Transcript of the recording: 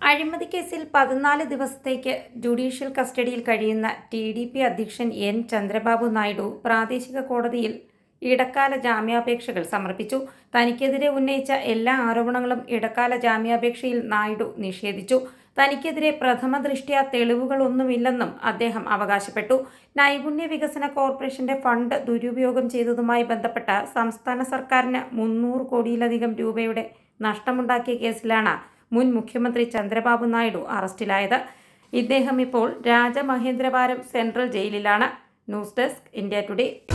അഴിമതി കേസിൽ പതിനാല് ദിവസത്തേക്ക് ജുഡീഷ്യൽ കസ്റ്റഡിയിൽ കഴിയുന്ന ടി ഡി പി അധ്യക്ഷൻ എൻ ചന്ദ്രബാബു നായിഡു പ്രാദേശിക കോടതിയിൽ ഇടക്കാല ജാമ്യാപേക്ഷകൾ സമർപ്പിച്ചു തനിക്കെതിരെ ഉന്നയിച്ച എല്ലാ ആരോപണങ്ങളും ഇടക്കാല ജാമ്യാപേക്ഷയിൽ നായിഡു നിഷേധിച്ചു തനിക്കെതിരെ പ്രഥമ ദൃഷ്ട്യാ തെളിവുകളൊന്നുമില്ലെന്നും അദ്ദേഹം അവകാശപ്പെട്ടു നൈപുണ്യ വികസന കോർപ്പറേഷന്റെ ഫണ്ട് ദുരുപയോഗം ചെയ്തതുമായി ബന്ധപ്പെട്ട സംസ്ഥാന സർക്കാരിന് മുന്നൂറ് കോടിയിലധികം രൂപയുടെ നഷ്ടമുണ്ടാക്കിയ കേസിലാണ് മുൻ മുഖ്യമന്ത്രി ചന്ദ്രബാബു നായിഡു അറസ്റ്റിലായത് ഇദ്ദേഹം ഇപ്പോൾ രാജമഹേന്ദ്രവാരം സെൻട്രൽ ജയിലിലാണ് ന്യൂസ് ഡെസ്ക് ഇന്ത്യ ടുഡേ